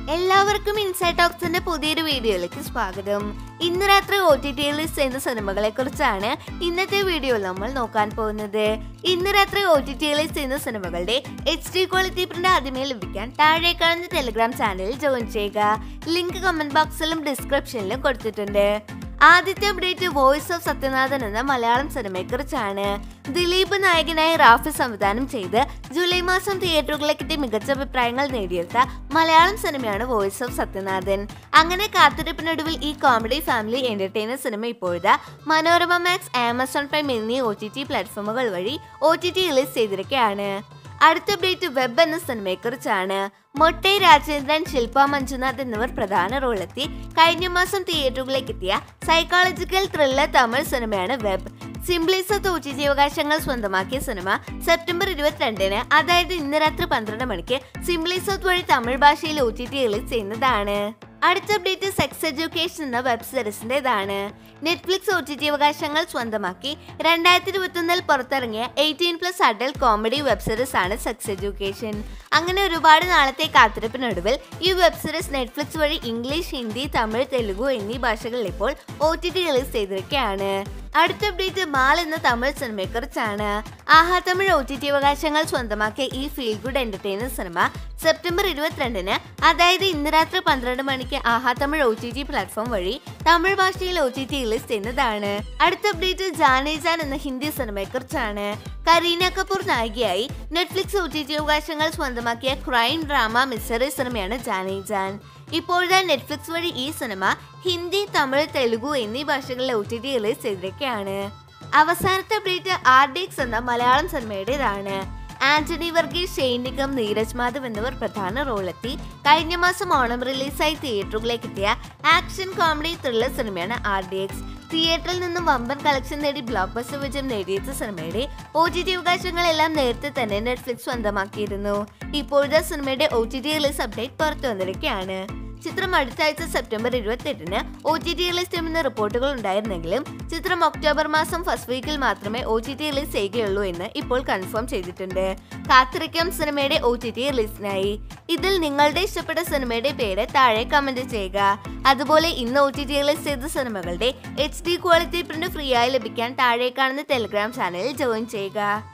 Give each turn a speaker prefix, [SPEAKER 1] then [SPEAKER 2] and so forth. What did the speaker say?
[SPEAKER 1] എല്ലാവർക്കും ഇൻസൈഡ് ടോക്സിന്റെ പുതിയൊരു വീഡിയോയിലേക്ക് സ്വാഗതം ഇന്ന് രാത്രി ഒ ടി ടി റിലീസ് ചെയ്യുന്ന സിനിമകളെ കുറിച്ചാണ് ഇന്നത്തെ വീഡിയോയിൽ നമ്മൾ നോക്കാൻ പോകുന്നത് ഇന്ന് രാത്രി ഒ ടി ടി റിലീസ് ചെയ്യുന്ന സിനിമകളുടെ എച്ച് ഡി ക്വാളിറ്റി പ്രിന്റ് ആദ്യമേ ലഭിക്കാൻ താഴെ കാണുന്ന ടെലിഗ്രാം ചാനലിൽ ജോയിൻ ചെയ്യുക ലിങ്ക് കമന്റ് ബോക്സിലും ഡിസ്ക്രിപ്ഷനിലും കൊടുത്തിട്ടുണ്ട് ആദ്യത്തെ അപ്ഡേറ്റ് വോയിസ് ഓഫ് സത്യനാഥൻ എന്ന മലയാളം സിനിമയെക്കുറിച്ചാണ് ദിലീപ് നായകനായി റാഫി സംവിധാനം ചെയ്ത് ജൂലൈ മാസം തിയേറ്ററുകളിലേക്ക് എത്തി മികച്ച അഭിപ്രായങ്ങൾ നേടിയെടുത്ത മലയാളം സിനിമയാണ് വോയിസ് ഓഫ് സത്യനാഥൻ അങ്ങനെ കാത്തിരിപ്പിനൊടുവിൽ ഈ കോമഡി ഫാമിലി എന്റർടൈനർ സിനിമ ഇപ്പോഴത്തെ മനോരമ മാക്സ് ആമസോൺ പ്രൈം എന്നീ ഒ ടി ടി പ്ലാറ്റ്ഫോമുകൾ വഴി ഒ ടി ടി റിലീസ് ചെയ്തിരിക്കുകയാണ് അടുത്ത അപ്ഡേറ്റ് വെബ് എന്ന സിനിമയെക്കുറിച്ചാണ് മൊട്ടൈ രാജേന്ദ്രൻ ശില്പ മഞ്ജുനാഥ് എന്നിവർ പ്രധാന റോളെത്തി കഴിഞ്ഞ മാസം തിയേറ്ററുകളിലേക്ക് എത്തിയ സൈക്കോളജിക്കൽ ത്രില്ലർ തമിഴ് സിനിമയാണ് വെബ് സിംപ്ലിസത്ത് ഒ ടി ടി അവകാശങ്ങൾ സ്വന്തമാക്കിയ സിനിമ സെപ്റ്റംബർ ഇരുപത്തിരണ്ടിന് അതായത് ഇന്ന് രാത്രി പന്ത്രണ്ട് മണിക്ക് സിംപ്ലിസത്ത് വഴി തമിഴ് ഭാഷയിൽ ഒ ടി ടി റിലീസ് ചെയ്യുന്നതാണ് അടുത്ത അപ്ഡേറ്റ് സെക്സ് എഡ്യൂക്കേഷൻ എന്ന വെബ് സീരീസിൻ്റെതാണ് നെറ്റ്ഫ്ലിക്സ് ഒ ടി ടി അവകാശങ്ങൾ സ്വന്തമാക്കി രണ്ടായിരത്തി ഇരുപത്തൊന്നിൽ പുറത്തിറങ്ങിയ eighteen plus adult comedy web series ആണ് സെക്സ് എഡ്യൂക്കേഷൻ അങ്ങനെ ഒരുപാട് നാളത്തെ കാത്തിരിപ്പിനൊടുവിൽ ഈ വെബ് സീരീസ് നെറ്റ്ഫ്ലിക്സ് വഴി ഇംഗ്ലീഷ് ഹിന്ദി തമിഴ് തെലുഗു എന്നീ ഭാഷകളിൽ ഇപ്പോൾ ഒ ടി ടി റിലീസ് ചെയ്തിരിക്കുകയാണ് അടുത്ത അപ്ഡേറ്റ് മാൾ എന്ന തമിഴ് സിനിമയെക്കുറിച്ചാണ് Aha Tamil O T T അവകാശങ്ങൾ സ്വന്തമാക്കിയ ഈ ഫീൽ ഗുഡ് എന്റർടൈനർ സിനിമ സെപ്റ്റംബർ ഇരുപത്തിരണ്ടിന് അതായത് ഇന്ന് രാത്രി പന്ത്രണ്ട് മണിക്ക് Aha Tamil O T T platform വഴി തമിഴ് ഭാഷയിൽ ഒ ടി ടി റിലീസ് ചെയ്യുന്നതാണ് അടുത്ത അപ്ഡേറ്റ് ജാനേ ജാൻ എന്ന ഹിന്ദി സിനിമയെക്കുറിച്ചാണ് കരീന കപൂർ നായികയായി നെറ്റ്ഫ്ലിക്സ് ഒ ടി ടി അവകാശങ്ങൾ സ്വന്തമാക്കിയ ക്രൈം ഡ്രാമ മിസ്റ്ററി സിനിമയാണ് ജാനേ ജാൻ ഇപ്പോഴത്തെ നെറ്റ്ഫ്ലിക്സ് വഴി ഈ സിനിമ ഹിന്ദി തമിഴ് തെലുഗു എന്നീ ഭാഷകളിൽ ഒ ടി ടി റിലീസ് ചെയ്തിരിക്കുകയാണ് അവസാനത്തെ അപ്ഡേറ്റ് ആർ ഡി എക്സ് എന്ന മലയാളം സിനിമയുടേതാണ് ആന്റണി വർഗീസ് ഷെയ്നികം നീരജ് മാധവ് എന്നിവർ പ്രധാന റോളെത്തി കഴിഞ്ഞ മാസം ഓണം റിലീസായി തിയേറ്ററുകളിലേക്ക് എത്തിയ ആക്ഷൻ കോമഡി ത്രില്ലർ സിനിമയാണ് ആർ ഡി എക്സ് തിയേറ്ററിൽ നിന്നും വമ്പൻ കളക്ഷൻ നേടി ബ്ലോക്ക് ബസ്റ്റർ വിജയം നേടിയെത്ത സിനിമയുടെ ഒ ടി ടി അവകാശങ്ങളെല്ലാം നേരത്തെ തന്നെ നെറ്റ്ഫ്ലിക്സ് സ്വന്തമാക്കിയിരുന്നു ഇപ്പോഴത്തെ സിനിമയുടെ O T T release update പുറത്തു വന്നിരിക്കുകയാണ് ചിത്രം അടുത്ത ആഴ്ച സെപ്റ്റംബർ ഇരുപത്തെട്ടിന് ഒ ടി ടി റിലീസ് ചെയ്യുമെന്ന റിപ്പോർട്ടുകൾ ഉണ്ടായിരുന്നെങ്കിലും ചിത്രം ഒക്ടോബർ മാസം ഫസ്റ്റ് വീക്കിൽ മാത്രമേ ഒ ടി ടി റിലീസ് ചെയ്യുകയുള്ളൂ എന്ന് ഇപ്പോൾ കൺഫേം ചെയ്തിട്ടുണ്ട് കാത്തിരിക്കാം സിനിമയുടെ ഒ ടി ടി റിലീസിനായി ഇതിൽ നിങ്ങളുടെ ഇഷ്ടപ്പെട്ട സിനിമയുടെ പേര് താഴെ കമന്റ് ചെയ്യുക അതുപോലെ ഇന്ന് ഒ ടി ടി റിലീസ് ചെയ്ത സിനിമകളുടെ H D quality print free ആയി ലഭിക്കാൻ താഴെ കാണുന്ന ടെലിഗ്രാം ചാനലിൽ ജോയിൻ ചെയ്യുക